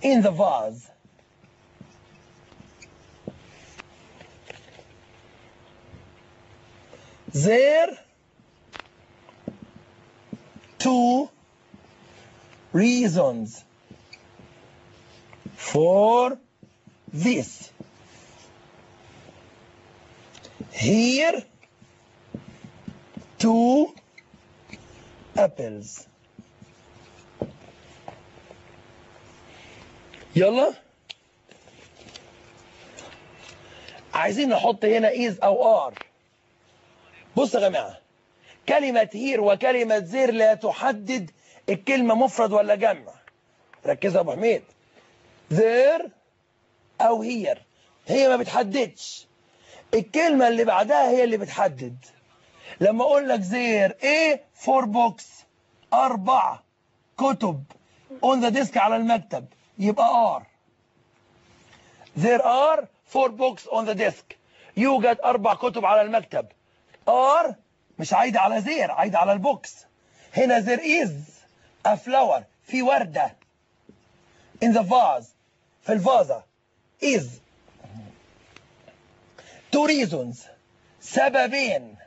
in the vase there two reasons for this here two apples يلا عايزين نحط هنا is او are بص يا جماعة كلمة هير وكلمة زير لا تحدد الكلمة مفرد ولا جمع ركزوا يا ابو حميد زير او هير هي ما بتحددش الكلمة اللي بعدها هي اللي بتحدد لما اقول لك زير ايه فور بوكس اربع كتب اون ذا ديسك على المكتب يبقى ار there are four books on the desk يوجد اربع كتب على المكتب are مش عايدة على زير عايدة على البوكس هنا there is a flower في وردة in the vase في الفازة is two reasons سببين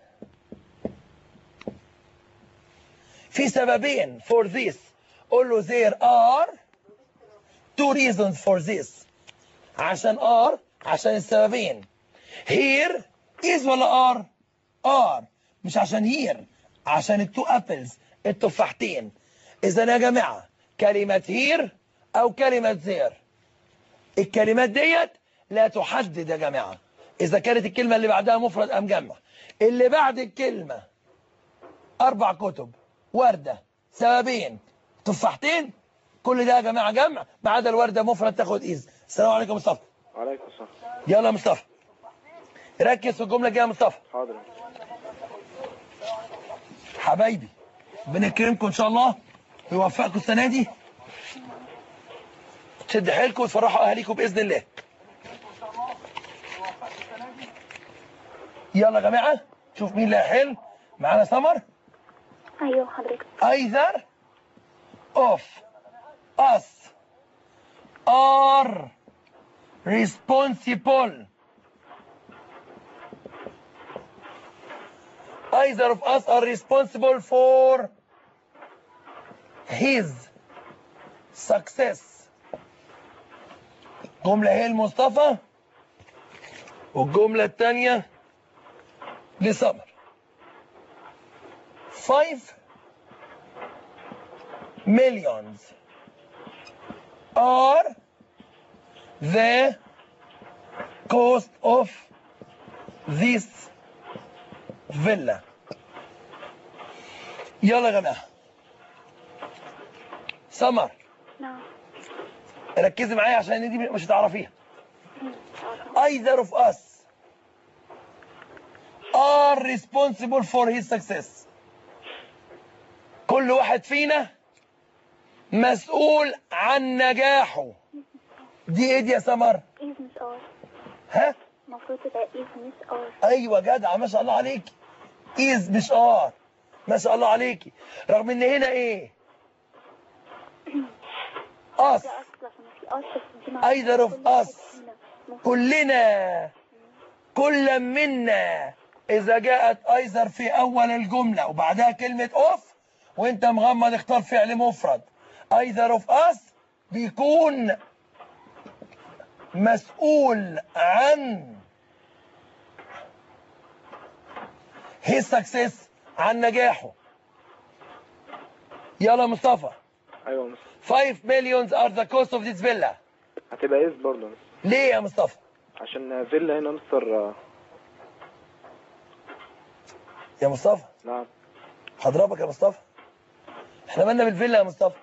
في سببين for this قول له there are two reasons for this عشان are عشان السببين here is ولا are are مش عشان here عشان التو ابلز التفاحتين اذا يا جماعه كلمه here او كلمه there الكلمات ديت لا تحدد يا جماعه اذا كانت الكلمه اللي بعدها مفرد ام جمع اللي بعد الكلمه اربع كتب ورده سببين تفاحتين كل ده يا جماعه جمع ما عدا الورده مفرد تاخد ايز السلام عليكم مصطفى وعليكم السلام يلا يا مصطفى ركز في الجمله الجايه يا مصطفى حاضر حبايبي ربنا يكرمكم ان شاء الله ويوفقكم السنه دي تشد حيلكم وتفرحوا اهاليكم باذن الله يلا يا جماعه شوف مين اللي هيحل معانا سمر ايوه حضرتك either of us are responsible either of us are responsible for his success جملة هي لمصطفى والجملة الثانية لسمر five millions are the cost of this villa يلا يا جماعة سمر نعم ركزي معايا عشان دي مش هتعرفيها either of us are responsible for his success كل واحد فينا مسؤول عن نجاحه دي ايه دي يا سمر is مش ار ها المفروض تبقى is مش ار ايوه جدع ما شاء الله عليكي از مش ار ما شاء الله عليكي رغم ان هنا ايه اس ده اصل عشان في اس بس دي مع- Either of كل واحد us. فينا ممكن- كلنا كل منا اذا جاءت ايزر في اول الجمله وبعدها كلمه اوف وانت مغمض اختار فعل مفرد ايذر اوف اس بيكون مسؤول عن his success عن نجاحه يلا مصطفى ايوه مس 5 millions are the cost of this villa هتبقى ايز برضه مس ليه يا مصطفى عشان فيلا هنا مستر آه، يا مصطفى نعم هضربك يا مصطفى احنا مالنا بالفيلا يا مصطفى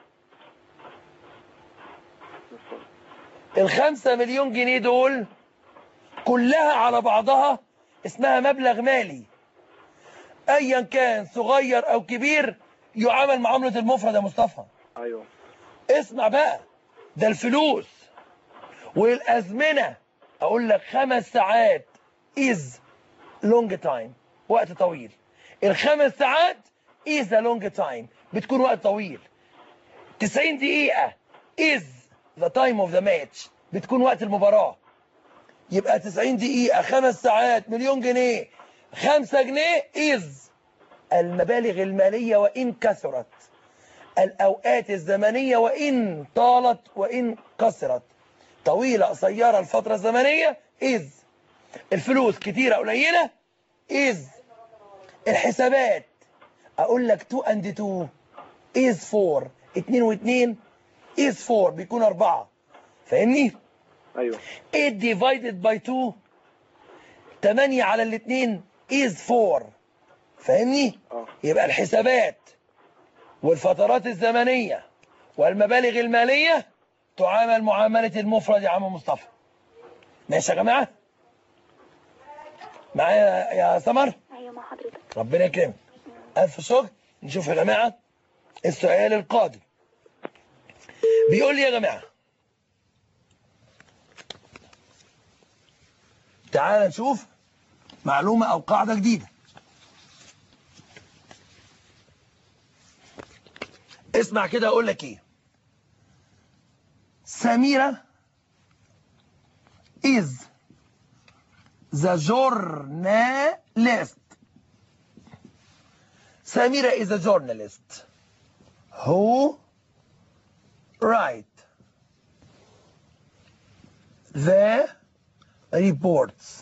مستر. الخمسة مليون جنيه دول كلها على بعضها اسمها مبلغ مالي ايا كان صغير او كبير يعامل معاملة المفرد يا مصطفى ايوه اسمع بقى ده الفلوس والازمنة اقول لك خمس ساعات is long time وقت طويل الخمس ساعات is a long time بتكون وقت طويل 90 دقيقة is the time of the match بتكون وقت المباراة يبقى 90 دقيقة خمس ساعات مليون جنيه خمسة جنيه is المبالغ المالية وإن كثرت الأوقات الزمنية وإن طالت وإن قصرت طويلة قصيرة الفترة الزمنية is الفلوس كتيرة قليلة is الحسابات أقول لك 2 and 2 is 4 2 و2 is 4 بيكون 4 فاهمني؟ ايوه 8 divided by 2 8 على الاثنين is 4 فاهمني؟ اه يبقى الحسابات والفترات الزمنية والمبالغ المالية تعامل معاملة المفرد يا عم مصطفى ماشي يا جماعة معايا يا سمر ايوه مع حضرتك ربنا يكرمك ألف شكر نشوف يا جماعة السؤال القادم بيقول لي يا جماعة تعال نشوف معلومة أو قاعدة جديدة اسمع كده أقول لك إيه سميرة is the journalist Samira is a journalist who write the reports.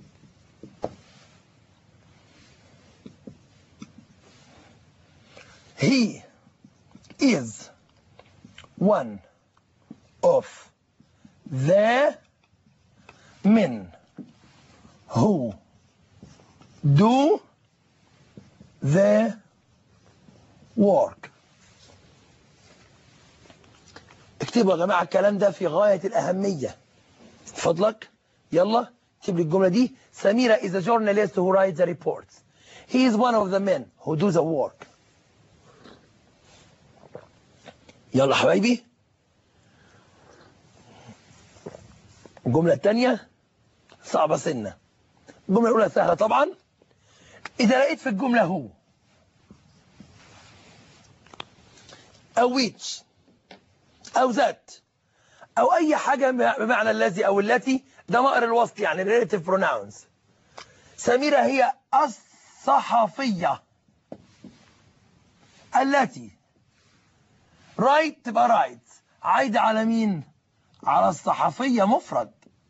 He is one of the men who do the work اكتبوا يا جماعة الكلام ده في غاية الأهمية فضلك يلا اكتب لي الجملة دي سميرة is a journalist who writes the reports he is one of the men who do the work يلا حبايبي الجملة الثانية صعبة سنة الجملة الأولى سهلة طبعا إذا لقيت في الجملة هو أو which أو ذات أو أي حاجة بمعنى الذي أو التي ده مقر الوصل يعني relative pronouns سميرة هي الصحفية التي رايت تبقى رايت عايدة على مين؟ على الصحفية مفرد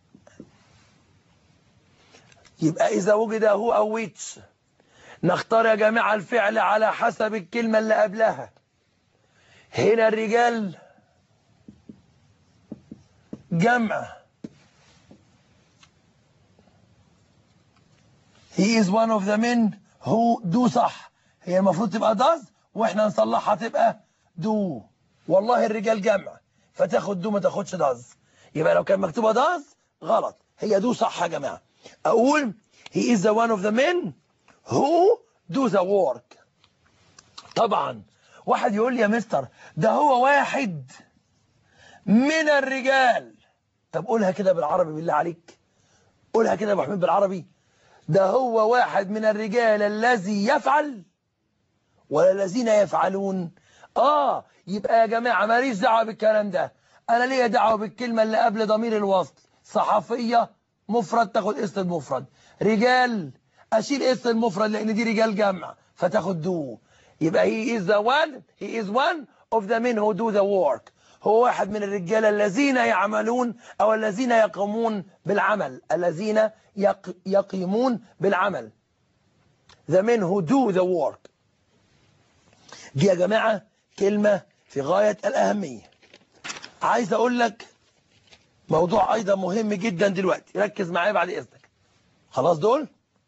يبقى إذا وجد هو أو which نختار يا جماعة الفعل على حسب الكلمة اللي قبلها هنا الرجال جمع he is one of the men who do صح هي المفروض تبقى does واحنا نصلحها تبقى do والله الرجال جمع فتاخد do ما تاخدش does يبقى لو كان مكتوبة does غلط هي do صح يا جماعة اقول he is the one of the men who do the work طبعا واحد يقول لي يا مستر ده هو واحد من الرجال طب قولها كده بالعربي بالله عليك قولها كده يا ابو حميد بالعربي ده هو واحد من الرجال الذي يفعل ولا الذين يفعلون اه يبقى يا جماعه ماليش دعوه بالكلام ده انا ليا دعوه بالكلمه اللي قبل ضمير الوصل صحفيه مفرد تاخد اسم المفرد رجال اشيل اسم المفرد لان دي رجال جمع فتاخد دو يبقى he is the one he is one of the men who do the work هو واحد من الرجال الذين يعملون او الذين يقومون بالعمل الذين يق يقيمون بالعمل the men who do the work دي يا جماعة كلمة في غاية الأهمية عايز أقول لك موضوع أيضا مهم جدا دلوقتي ركز معايا بعد إذنك خلاص دول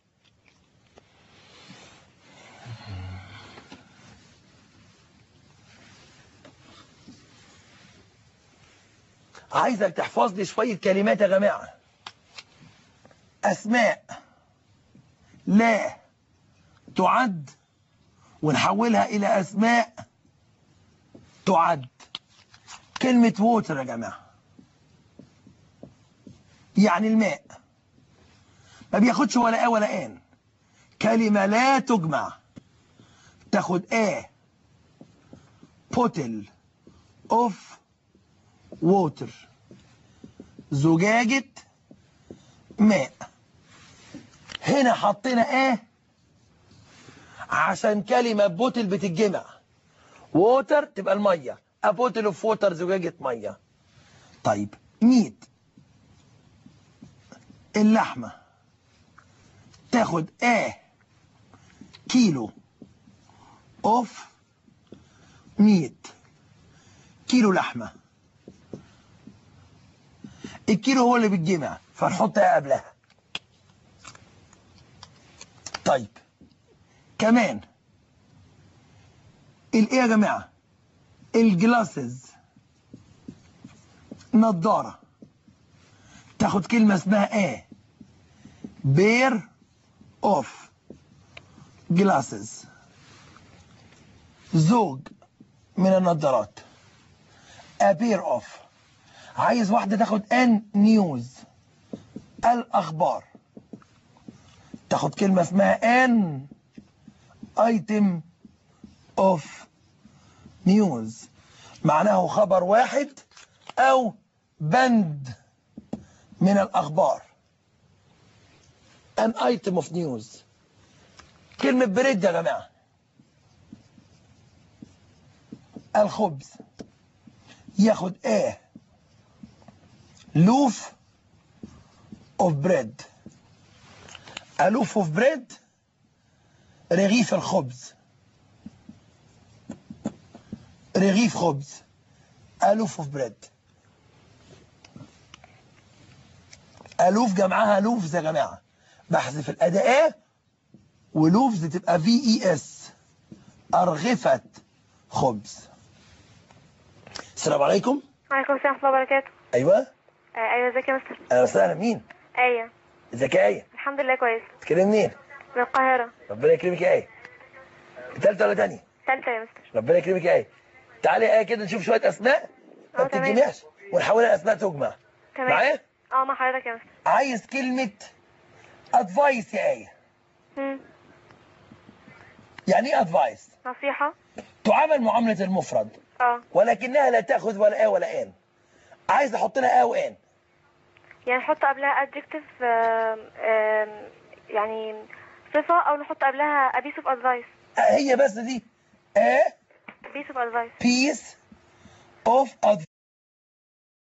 عايزك تحفظ لي شوية كلمات يا جماعة أسماء لا تعد ونحولها إلى أسماء تعد كلمة ووتر يا جماعة يعني الماء ما بياخدش ولا آ ولا آن كلمة لا تجمع تاخد آ بوتل اوف ووتر زجاجة ماء هنا حطينا ايه عشان كلمة بوتل بتتجمع ووتر تبقى المية ابوتل اوف ووتر زجاجة مية طيب ميت اللحمة تاخد ايه كيلو اوف ميت كيلو لحمة الكيلو هو اللي بيتجمع فنحط ايه قبلها طيب كمان الايه يا جماعة الجلاسز نضارة تاخد كلمة اسمها ايه بير اوف جلاسز زوج من النظارات a pair of عايز واحدة تاخد ان نيوز الأخبار تاخد كلمة اسمها ان ايتم اوف نيوز معناه خبر واحد أو بند من الأخبار an item of news كلمة بريد يا جماعة الخبز ياخد ايه لوف اوف بريد الوف اوف بريد رغيف الخبز رغيف خبز الوف اوف بريد الوف جمعها لوفز يا جماعه بحذف الاداه ولوفز تبقى في اي اس ارغفه خبز السلام عليكم وعليكم السلام ورحمة الله وبركاته ايوه آه أيوة ازيك يا مستر اهلا وسهلا مين أيوة ازيك يا ايه الحمد لله كويس تتكلم منين من القاهرة ربنا يكرمك يا ايه تالتة ولا تانية تالتة يا مستر ربنا يكرمك يا ايه تعالي يا ايه كده نشوف شويه اسماء ما اه، تمام. بتتجمعش ونحولها اسماء تجمع تمام معايا اه مع حضرتك يا مستر عايز كلمه ادفايس يا ايه مم. يعني ايه ادفايس نصيحة تعامل معامله المفرد اه ولكنها لا تاخذ ولا اه ولا ان عايز احط لها اه وان يعني نحط قبلها adjective آم، آم، يعني صفة أو نحط قبلها a piece of advice آه، هي بس دي اه piece of advice piece of advice